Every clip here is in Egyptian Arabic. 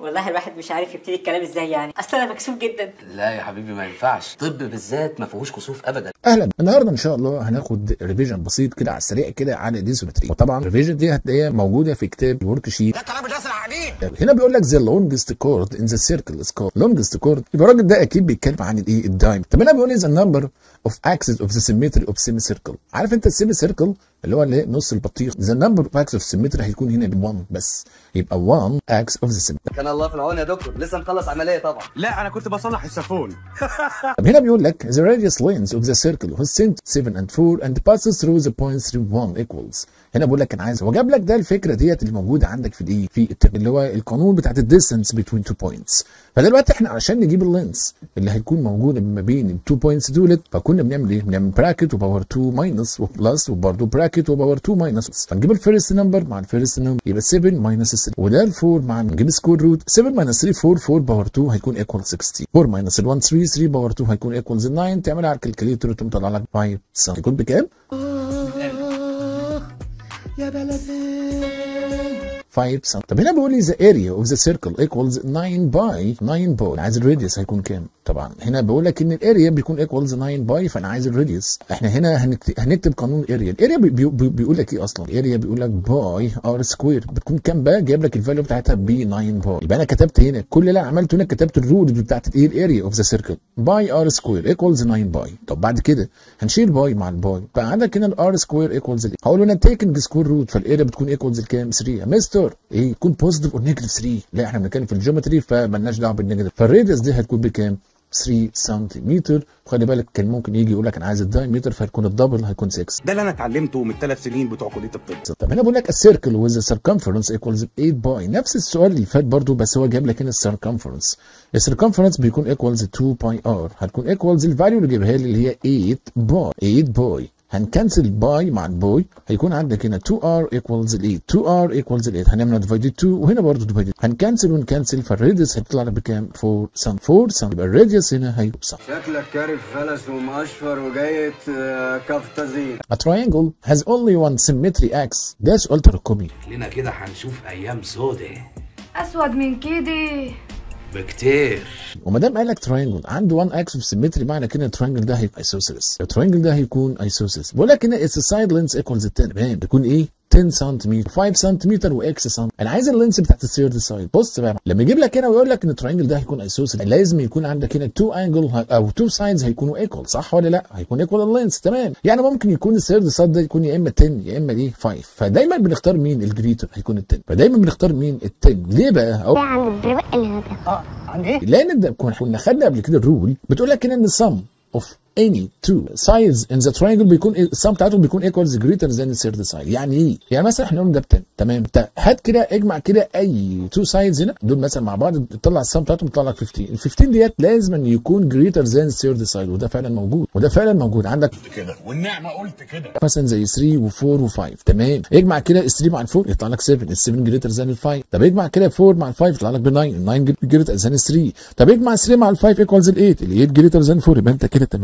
والله الواحد مش عارف يبتدي الكلام ازاي يعني اصلا انا مكسوف جدا لا يا حبيبي ما ينفعش طب بالذات ما فيهوش كسوف ابدا اهلا النهارده ان شاء الله هناخد ريفيجن بسيط كده على السريع كده عن الديسومتري وطبعا الريفيجن دي هتلاقيها موجوده في كتاب الورك شيت ده كلام الناس العقلين هنا بيقول لك ذا لونجست كورد ان ذا سيركل از كورد لونجست كورد يبقى الراجل ده اكيد بيتكلم عن الايه الدايم طب هنا بيقول لي ذا نمبر اوف اكسس اوف ذا سيمتري اوف سيمي سيركل عارف انت السيمي سيركل اللي هو اللي نص البطيخ ذا نمبر اوف اكسس اوف سيمتري هيكون هنا ب 1 بس يبقى 1 اكس اوف ذا سيمتري كان الله في العون يا دكتور لسه مخلص عمليه طبعا لا انا كنت بصلح السافون طب هنا بيقول لك the radius length of the circle whose center 7 and 4 and passes through the points 3 1 equals هنا بقول لك كان عايز هو جاب لك ده الفكره ديت اللي موجوده عندك في الايه في الترم اللي هو القانون بتاعت الديستنس بين تو بوينتس فدلوقتي احنا عشان نجيب اللينس اللي هيكون موجوده ما بين التو بوينتس دولت فكنا بنعمل ايه؟ بنعمل براكت وباور 2 ماينس وبلس وبرده براكت وباور 2 ماينس فنجيب الفيرست نمبر مع الفيرست نمبر يبقى 7 ماينس 3 وده ال 4 مع نجيب سكوير روت 7 ماينس 3 4 4 باور 2 هيكون ايكوال 16 4 ماينس ال 1 3 3 باور 2 هيكون ايكوال 9 تعملها على الكالكوليتر وتقوم طالع لك 5 سم هيكون بكام؟ يا بلدي 5 سم طب هنا بيقول لي the area of the circle equals 9 by 9 باي عايز الراديوس هيكون كام طبعا هنا بقول لك ان الاريا بيكون equals 9 باي فانا عايز الراديوس احنا هنا هنكتب, هنكتب قانون الاريا الاريا بي بي بي بيقول لك ايه اصلا الاريا بيقول لك باي ار سكوير بتكون كام بقى جايب لك الفاليو بتاعتها ب 9 باي يبقى انا كتبت هنا كل اللي انا عملته هنا كتبت الرول بتاعت الايه الاريا اوف ذا سيركل باي ار سكوير ايكوالز 9 باي طب بعد كده هنشيل باي مع الباي بقى عندك هنا الار سكوير ايكوالز هقول له انا تيكنج سكوير روت فالاريا بتكون ايكوالز الكام 3 يا مستر ايه يكون بوزيتيف اور نيجاتيف 3 لا احنا بنتكلم في الجيومتري فمالناش دعوه بالنيجاتيف فالراديوس دي هتكون بكام 3 سنتيمتر وخلي بالك كان ممكن يجي يقول لك انا عايز الدايمتر فهتكون الدبل هيكون 6 ده اللي انا اتعلمته من الثلاث سنين بتوع كليه الطب طب هنا بقول لك السيركل وذ سيركمفرنس ايكوالز 8 باي نفس السؤال اللي فات برضو بس هو جايب لك هنا السيركمفرنس السيركمفرنس بيكون ايكوالز 2 باي ار هتكون ايكوالز الفاليو اللي جايبها لي اللي هي 8 باي 8 باي هنكنسل باي مع الباي هيكون عندك هنا 2r equals 8 2r equals 8 هنعمل ديفايدد 2 وهنا برضه ديفايدد هنكنسل ونكنسل فالراديوس هيطلع لك بكام 4 سم 4 سم يبقى الراديوس هنا هيبقى سم شكلك كارف فلس ومقشفر وجاي كفتزين A triangle has only one symmetry axis ده سؤال تراكمي لنا كده هنشوف ايام سودة اسود من كده بكتير وما دام قال لك تراينجل عنده 1 اكس اوف سيمتري معنى كده التراينجل ده هيبقى ايسوسيلس التراينجل ده هيكون ايسوسيلس بقول لك هنا اتس سايد لينس ايكوالز 10 تمام بيكون ايه 10 سنتيمتر 5 سنتيمتر واكس سم انا عايز اللينس بتاعت الثيرد سايد بص بقى لما يجيب لك هنا ويقول لك ان التراينجل ده هيكون ايسوسيلس لازم يكون عندك هنا 2 انجل او 2 سايدز هيكونوا ايكوال صح ولا لا هيكون ايكوال اللينس تمام يعني ممكن يكون الثيرد سايد ده يكون يا اما 10 يا اما ايه 5 فدايما بنختار مين الجريتر هيكون ال 10 فدايما بنختار مين ال 10 ليه بقى أو عند البرواق اللي ده لان ده كنا كنا خدنا قبل كده الرول بتقول لك هنا ان sum of any two sides in the triangle بيكون السم بتاعتهم بيكون equals greater than the third side يعني ايه؟ يعني مثلا احنا قلنا ده ب 10 تمام تا- هات كده اجمع كده اي two sides هنا دول مثلا مع بعض تطلع السم بتاعتهم تطلع لك 15 ال 15 ديت لازم أن يكون greater than the third side وده فعلا موجود وده فعلا موجود عندك كده والنعمه قلت كده مثلا زي 3 و4 و5 تمام اجمع كده ال 3 مع ال 4 يطلع لك 7 ال 7 جريتر ذان ال 5 طب اجمع كده 4 مع ال 5 يطلع لك ب 9 ال 9 جريتر ذان ال 3 طب اجمع 3 مع ال 5 ايكوالز ال 8 ال 8 جريتر ذان 4 يبقى انت كده تمام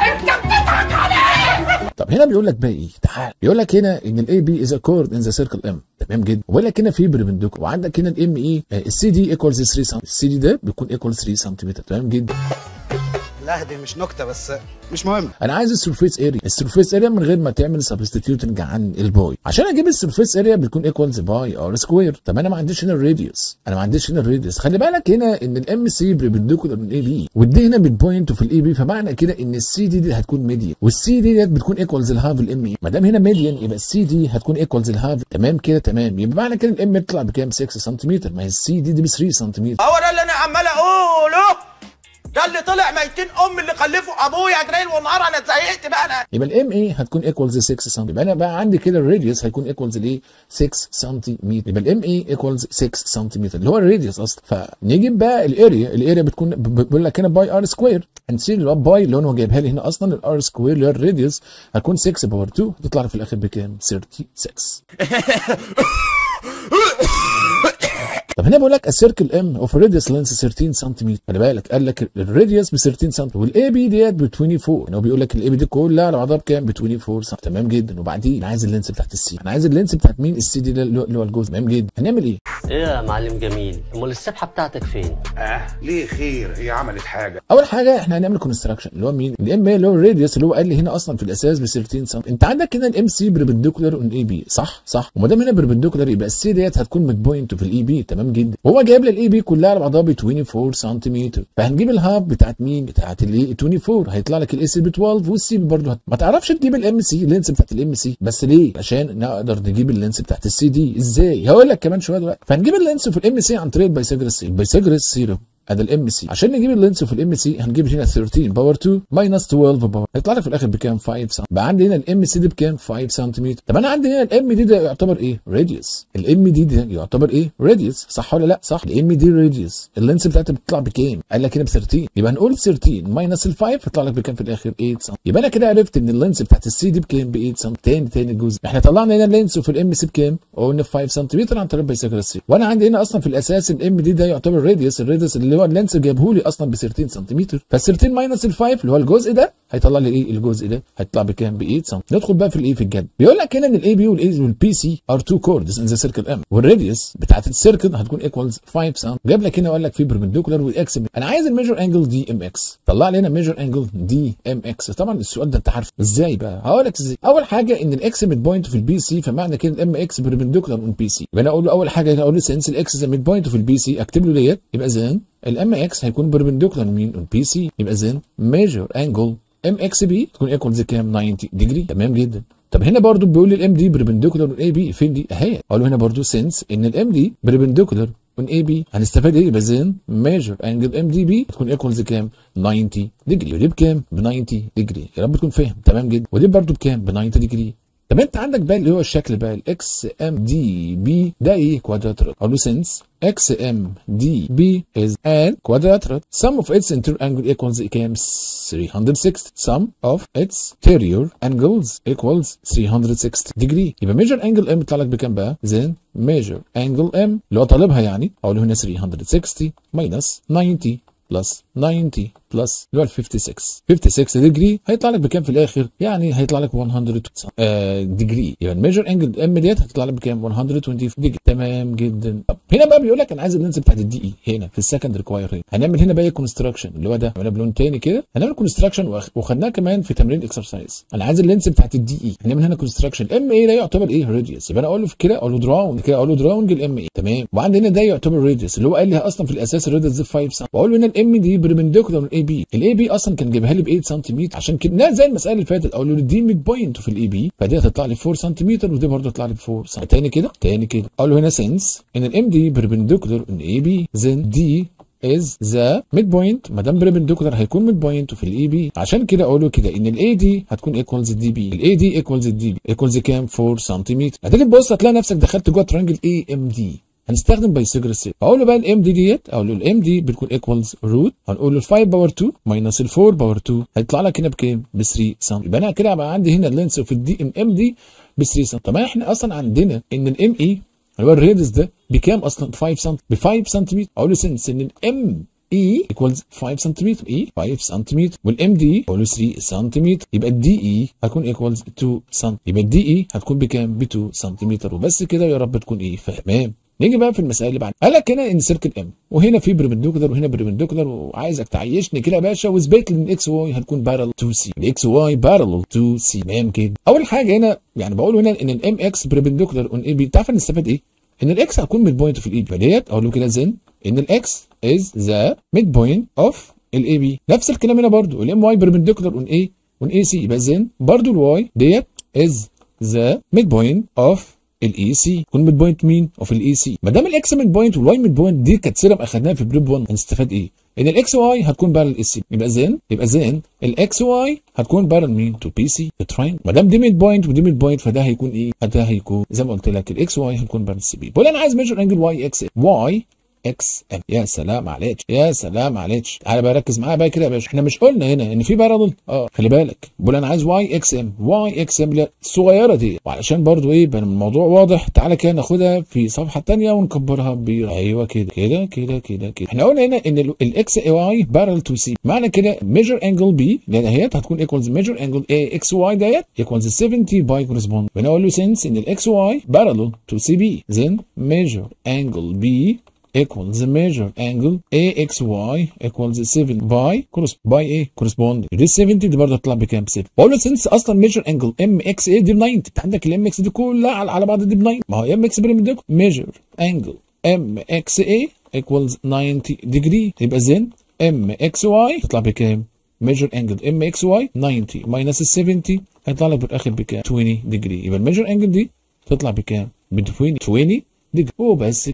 طب هنا بيقول لك بقى ايه تعال بيقول لك هنا ان الاي بي از اكورد ان ذا سيركل ام تمام جدا وبيقول لك هنا في بربنديكول وعندك هنا الام اي السي دي ايكوالز 3 سم السي دي ده بيكون ايكوال 3 سنتيمتر تمام جدا لا دي مش نكته بس مش مهم انا عايز السرفيس اريا السرفيس اريا من غير ما تعمل سبستيتيوتنج عن الباي عشان اجيب السرفيس اريا بتكون ايكوالز باي ار سكوير طب انا ما عنديش هنا الراديوس انا ما عنديش هنا الراديوس خلي بالك هنا ان الام سي بربنديكولار من اي بي والدي هنا بتبوينت في الاي بي فمعنى كده ان السي دي, دي هتكون ميديان والسي دي ديت بتكون ايكوالز الهاف الام اي ما دام هنا ميديان يبقى السي دي هتكون ايكوالز الهاف تمام كده تمام يبقى معنى كده الام يطلع بكام 6 سنتيمتر ما هي السي دي دي ب 3 سنتيمتر هو ده اللي انا عمال اقوله ده اللي طلع ميتين ام اللي خلفوا ابويا جريل ونهار انا اتزهقت بقى انا يبقى الام اي هتكون ايكوالز 6 سم يبقى انا بقى عندي كده الراديوس هيكون ايكوالز لايه 6 سنتيمتر يبقى الام اي ايكوالز 6 سنتيمتر اللي هو الراديوس اصلا فنجيب بقى الاريا الاريا بتكون ب- ب- بيقول لك هنا باي ار سكوير هنشيل اللي هو باي اللي هو جايبها لي هنا اصلا الار سكوير اللي هو الراديوس هتكون 6 باور 2 هتطلع في الاخر بكام 36 طب هنا بقول لك السيركل ام اوف راديوس لينس 13 سنتيمتر خلي بالك قال لك الراديوس ب 13 سم والاي بي ديت ب 24 يعني هو بيقول لك الاي بي دي كلها على بعضها بكام ب 24 سم تمام جدا وبعدين انا عايز اللينس بتاعت السي انا عايز اللينس بتاعت مين السي دي اللي هو اللي هو الجزء تمام جدا هنعمل ايه ايه يا معلم جميل امال السبحه بتاعتك فين اه ليه خير هي عملت حاجه اول حاجه احنا هنعمل كونستراكشن اللي هو مين الام اللي هو الراديوس اللي هو قال لي هنا اصلا في الاساس ب 13 سم انت عندك هنا الام سي بربنديكولار اون اي بي صح صح وما دام هنا بربنديكولار يبقى السي ديت هتكون ميد بوينت في الاي بي تمام جدا وهو جايب لي الاي بي كلها على بعضها ب 24 سنتيمتر فهنجيب الهاب بتاعت مين بتاعت الايه 24 هيطلع لك الاي سي ب 12 والسي برضه هت... ما تعرفش تجيب الام سي اللينس بتاعت الام سي بس ليه عشان نقدر نجيب اللينس بتاعت السي دي ازاي هقول لك كمان شويه دلوقتي فهنجيب اللينس في الام سي عن طريق البايثاغورس البايثاغورس سيرو ادي الام سي عشان نجيب اللينس في الام سي هنجيب هنا 13 باور 2 ماينس 12 باور هيطلع لك في الاخر بكام 5 سم بقى عندي هنا الام سي دي بكام 5 سنتيمتر طب انا عندي هنا الام دي ده يعتبر ايه راديوس الام دي ده يعتبر ايه راديوس صح ولا لا صح الام دي راديوس اللينس بتاعتها بتطلع بكام قال لك هنا ب 13 يبقى هنقول 13 ماينس ال 5 يطلع لك بكام في الاخر 8 سم يبقى انا كده عرفت ان اللينس بتاعت السي دي بكام ب 8 سم تاني تاني جزء احنا طلعنا هنا اللينس في الام سي بكام قلنا 5 سنتيمتر عن طريق البايثاغورس وانا عندي هنا اصلا في الاساس الام دي ده يعتبر راديوس الراديوس اللي هو اللينس جابه لي اصلا ب 13 سنتيمتر فال 13 ماينس ال 5 اللي هو الجزء ده هيطلع لي ايه الجزء ده هيطلع بكام ب 8 سم ندخل بقى في الايه في الجد بيقول لك هنا ان الاي بي والاي والبي سي ار تو كوردز ان ذا سيركل ام والراديوس بتاعت السيركل هتكون ايكوالز 5 سم جاب لك هنا وقال لك في بربنديكولار والاكس انا عايز الميجر انجل دي ام اكس طلع لي هنا ميجر انجل دي ام اكس طبعا السؤال ده انت عارفه ازاي بقى هقول لك ازاي اول حاجه ان الاكس ميد بوينت في البي سي فمعنى كده الام اكس بربنديكولار اون بي سي يبقى انا اقول له اول حاجه اقول له سنس الاكس از ميد بوينت في البي سي اكتب له ديت يبقى زين الام اكس هيكون بربنديكولار مين اون بي سي يبقى زين ميجر انجل ام اكس بي تكون ايكوالز كام 90 ديجري تمام جدا طب هنا برضو بيقول لي الام دي بربنديكولار اون اي بي فين دي اهي اقول له هنا برضو سنس ان الام دي بربنديكولار اون اي بي هنستفاد ايه يبقى زين ميجر انجل ام دي بي تكون ايكوالز كام 90 ديجري ودي بكام ب 90 ديجري يا رب تكون فاهم تمام جدا ودي برضو بكام ب 90 ديجري طب انت عندك بقى اللي هو الشكل بقى الاكس ام دي بي ده ايه كوادراترال اقول له سنس اكس ام دي بي از ان كوادراترال sum of its interior angle equals كام 360 sum of its interior angles equals 360 degree يبقى measure angle m يطلع لك بكام بقى زين measure angle m اللي هو طالبها يعني اقول له هنا 360 minus 90 بلس 90 بلس اللي هو ال 56 56 ديجري هيطلع لك بكام في الاخر؟ يعني هيطلع لك 100 آه ديجري يبقى الميجر انجل ام ديت هتطلع لك بكام؟ 120 ديجري تمام جدا طب هنا بقى بيقول لك انا عايز اللينس بتاعت الدي اي هنا في السكند ريكواير هنعمل هنا بقى كونستراكشن اللي هو ده هنعملها بلون تاني كده هنعمل كونستراكشن وخدناه كمان في تمرين اكسرسايز انا عايز اللينس بتاعت الدي اي هنعمل هنا كونستراكشن ام اي ده يعتبر ايه راديوس يبقى انا اقول له في كده اقول له دراونج كده اقول له دراونج الام اي تمام وعندي هنا ده يعتبر راديوس اللي هو قال لي اصلا في الاساس الراديوس ده 5 سم واقول له هنا الام دي بربنديكولار الاي بي الاي بي اصلا كان جايبها لي ب 8 سنتيمتر عشان كده زي المساله اللي فاتت اقول له دي ميد بوينت في الاي بي فدي هتطلع لي 4 سنتيمتر ودي برضه هتطلع لي ب 4 سم تاني كده تاني كده اقول له هنا سنس ان الام دي بربنديكولار ان اي بي زين دي از ذا ميد بوينت ما دام بربنديكولار هيكون ميد بوينت في الاي بي عشان كده اقول له كده ان الاي دي هتكون ايكوالز الدي بي الاي دي ايكوالز الدي بي ايكوالز كام 4 سنتيمتر هتيجي تبص هتلاقي نفسك دخلت جوه ترانجل اي ام دي هنستخدم بايثاغورس اقول له بقى الام دي ديت اقول له الام دي بتكون ايكوالز روت هنقول له 5 باور 2 ماينس ال 4 باور 2 هيطلع لك هنا بكام؟ ب 3 سم يبقى انا كده بقى عندي هنا اللينس في الدي ام ام دي ب 3 سم طب احنا اصلا عندنا ان الام اي اللي هو الراديوس ده بكام اصلا 5 سم ب 5 سنتيمتر اقول له سنس ان الام اي ايكوالز 5 سنتيمتر اي 5 سنتيمتر والام دي اقول له 3 سنتيمتر يبقى الدي اي هتكون ايكوالز 2 سم يبقى الدي اي هتكون بكام ب 2 سنتيمتر وبس كده يا رب تكون ايه فاهمان نيجي بقى في المسائل اللي بعد قال لك هنا ان سيركل ام وهنا في بربنديكولار وهنا بربنديكولار وعايزك تعيشني كده يا باشا واثبت لي ان الاكس واي هتكون بارل تو سي الاكس واي بارل تو سي تمام كده اول حاجه هنا يعني بقول هنا ان الام اكس بربنديكولار اون اي بي تعرف نستفاد ايه؟ ان الاكس هتكون ميد بوينت في الاي بي فديت اقول له كده زين ان الاكس از ذا ميد بوينت اوف الاي بي نفس الكلام هنا برضو الام واي بربنديكولار اون اي اون اي سي يبقى زين برضو الواي ديت از ذا ميد بوينت اوف الاي سي يكون ميد بوينت مين اوف الاي سي ما دام الاكس ميد بوينت والواي ميد بوينت دي كانت سيرم اخدناها في بريب 1 هنستفاد ايه ان الاكس واي هتكون بارل الاي سي يبقى زين يبقى زين الاكس واي هتكون بارل مين تو بي سي تراين ما دام دي ميد بوينت ودي ميد بوينت فده هيكون ايه ده هيكون زي ما قلت لك الاكس واي هتكون بارل سي بي بقول انا عايز ميجر انجل واي اكس واي اكس ام يا سلام عليك يا سلام عليك تعالى بقى ركز معايا بقى كده يا باشا احنا مش قلنا هنا ان في بارل اه خلي بالك بقول انا عايز واي اكس ام واي اكس ام الصغيره دي وعلشان برضو ايه يبقى الموضوع واضح تعالى كده ناخدها في صفحه ثانيه ونكبرها ب ايوه كده كده كده كده كده احنا قلنا هنا ان الاكس اي واي بارل تو سي معنى كده ميجر انجل بي لان هي هتكون ايكوالز ميجر انجل اي اكس واي ديت ايكوالز 70 باي كورسبوند بنقول له سنس ان الاكس واي بارل تو سي بي then measure angle B equals the measure angle AXY equals 7 by cross by ايه corresponding دي 70 دي برضه هتطلع بكام 7 بقول له since اصلا measure angle MXA دي ب 90 انت عندك الام اكس دي كلها على, على بعض دي ب 90 ما هو ام اكس بريم دي measure angle MXA equals 90 degree يبقى then MXY تطلع بكام measure angle MXY 90 minus ال 70 هيطلع لك بالاخر بكام 20 degree يبقى الميجر انجل دي تطلع بكام between 20 degree وبس